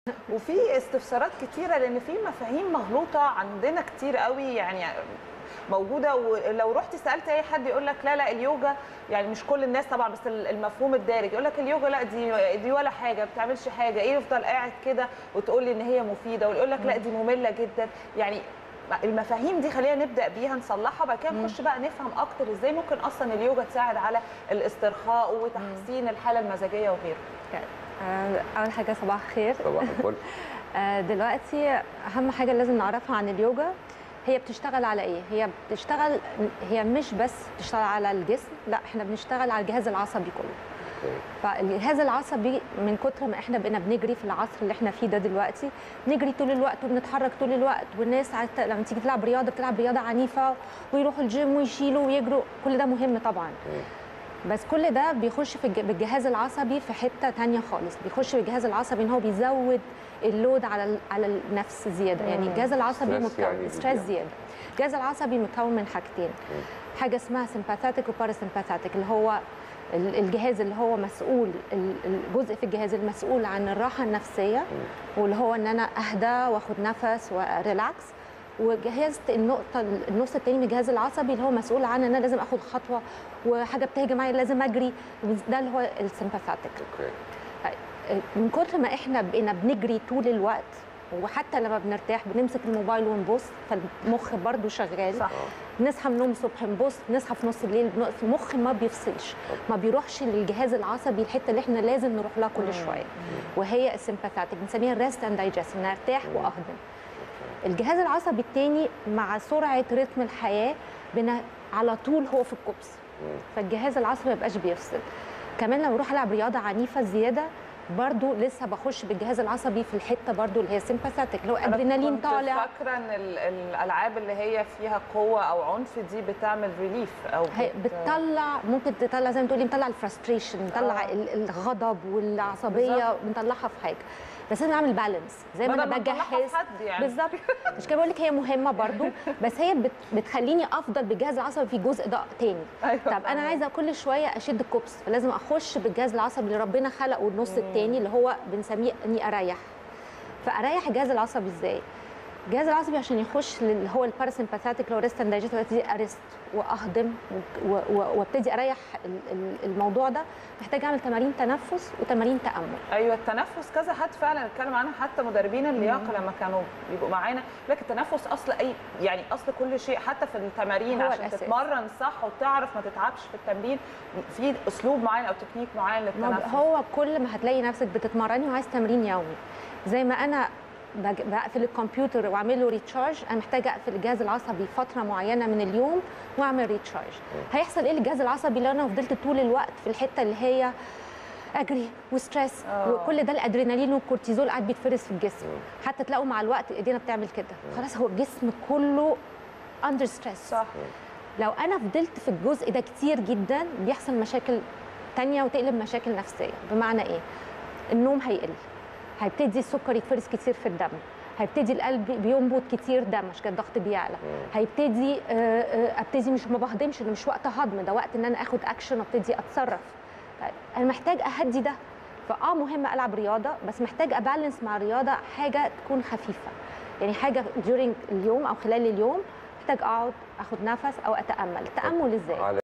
وفي استفسارات كتيره لان في مفاهيم مغلوطه عندنا كتير قوي يعني موجوده ولو رحت سالت اي حد يقول لك لا لا اليوجا يعني مش كل الناس طبعا بس المفهوم الدارج يقول لك اليوجا لا دي دي ولا حاجه ما بتعملش حاجه ايه يفضل قاعد كده وتقول لي ان هي مفيده ويقول لك لا دي ممله جدا يعني المفاهيم دي خلينا نبدا بيها نصلحها وبعد كده نخش بقى نفهم اكتر ازاي ممكن اصلا اليوجا تساعد على الاسترخاء وتحسين الحاله المزاجيه وغيره آه، اول حاجه صباح الخير صباح الفل آه، دلوقتي اهم حاجه لازم نعرفها عن اليوجا هي بتشتغل على ايه هي بتشتغل هي مش بس بتشتغل على الجسم لا احنا بنشتغل على الجهاز العصبي كله فالجهاز العصبي من كتر ما احنا بقينا بنجري في العصر اللي احنا فيه ده دلوقتي نجري طول الوقت وبنتحرك طول الوقت والناس عت- لما تيجي تلعب رياضه بتلعب رياضه عنيفه ويروحوا الجيم ويشيلوا ويجروا كل ده مهم طبعا بس كل ده بيخش في الج- بالجهاز العصبي في حته تانية خالص بيخش بالجهاز العصبي ان هو بيزود اللود على ال- على النفس زياده يعني الجهاز العصبي ستريس يعني مكون بيزيد. ستريس زياده الجهاز العصبي مكون من حاجتين حاجه اسمها سمباثيك وباراسمباثيك اللي هو ال- الجهاز اللي هو مسؤول ال- الجزء في الجهاز المسؤول عن الراحه النفسيه واللي هو ان انا اهدى واخد نفس وريلاكس وجهاز النقطه النص التاني من الجهاز العصبي اللي هو مسؤول عن ان انا لازم اخد خطوه وحاجه بتهجم معايا لازم اجري ده اللي هو السمباثيك اوكي من كتر ما احنا بقينا بنجري طول الوقت وحتى لما بنرتاح بنمسك الموبايل ونبص فالمخ برضو شغال صح نصحى من النوم الصبح نبص نصحى في نص الليل بنقص المخ ما بيفصلش ما بيروحش للجهاز العصبي الحته اللي احنا لازم نروح لها كل شويه وهي السمباثيك بنسميها الريست اند دايجست ان ارتاح واهضم الجهاز العصبي الثاني مع سرعه رتم الحياه بنا على طول هو في الكبس فالجهاز العصبي ما بيبقاش بيفصل كمان لما بروح العب رياضه عنيفه زياده برضو لسه بخش بالجهاز العصبي في الحته برضو اللي هي سمباثيك اللي هو أنا ادرينالين كنت طالع فاكره ان ال- الالعاب اللي هي فيها قوه او عنف دي بتعمل ريليف او هي بت- بتطلع ممكن تطلع زي ما تقولي بتطلع الفرستريشن بتطلع آه. ال- الغضب والعصبيه بالظبط. بنطلعها في حاجه بس لازم نعمل بالانس زي ما بدل انا ما نطلعها في بجهز حد يعني. بالظبط مش كده بقول لك هي مهمه برضو بس هي بت بتخليني افضل بالجهاز العصبي في جزء ده تاني أيوة. طب انا عايزه كل شويه اشد الكوبس فلازم اخش بالجهاز العصبي اللي ربنا خلقه النص التاني اللي هو بنسميه اني اريح فاريح الجهاز العصبي ازاي الجهاز العصبي عشان يخش اللي هو الباراسمباثيك اللي هو ريست اند دايجست وابتدي ارست واهضم و- و- وابتدي اريح ال- ال- الموضوع ده محتاج اعمل تمارين تنفس وتمارين تامل ايوه التنفس كذا حد فعلا اتكلم عنها حتى مدربين اللياقه لما كانوا بيبقوا معانا لكن التنفس اصل اي يعني اصل كل شيء حتى في التمارين هو عشان الأساس. تتمرن صح وتعرف ما تتعبش في التمرين في اسلوب معين او تكنيك معين ما للتنفس هو كل ما هتلاقي نفسك بتتمرني وعايز تمرين يومي زي ما انا بج- بقفل الكمبيوتر واعمل له ريتشارج انا محتاجه اقفل الجهاز العصبي فتره معينه من اليوم واعمل ريتشارج هيحصل ايه للجهاز العصبي لو انا فضلت طول الوقت في الحته اللي هي اجري وستريس آه. وكل ده الادرينالين والكورتيزول قاعد بيتفرز في الجسم حتى تلاقوا مع الوقت ايدينا بتعمل كده خلاص هو الجسم كله اندر ستريس صح لو انا فضلت في الجزء ده كتير جدا بيحصل مشاكل تانية وتقلب مشاكل نفسية بمعنى ايه النوم هيقل هيبتدي السكر يتفرز كتير في الدم هيبتدي القلب بينبض كتير دم عشان كده الضغط بيعلى هيبتدي آه، آه، ابتدي مش ما بهضمش ده مش وقت هضم ده وقت ان انا اخد اكشن وابتدي اتصرف طيب انا محتاج اهدي ده فاه مهم العب رياضه بس محتاج ابالانس مع الرياضه حاجه تكون خفيفه يعني حاجه during اليوم او خلال اليوم محتاج اقعد اخد نفس او اتامل التامل ازاي على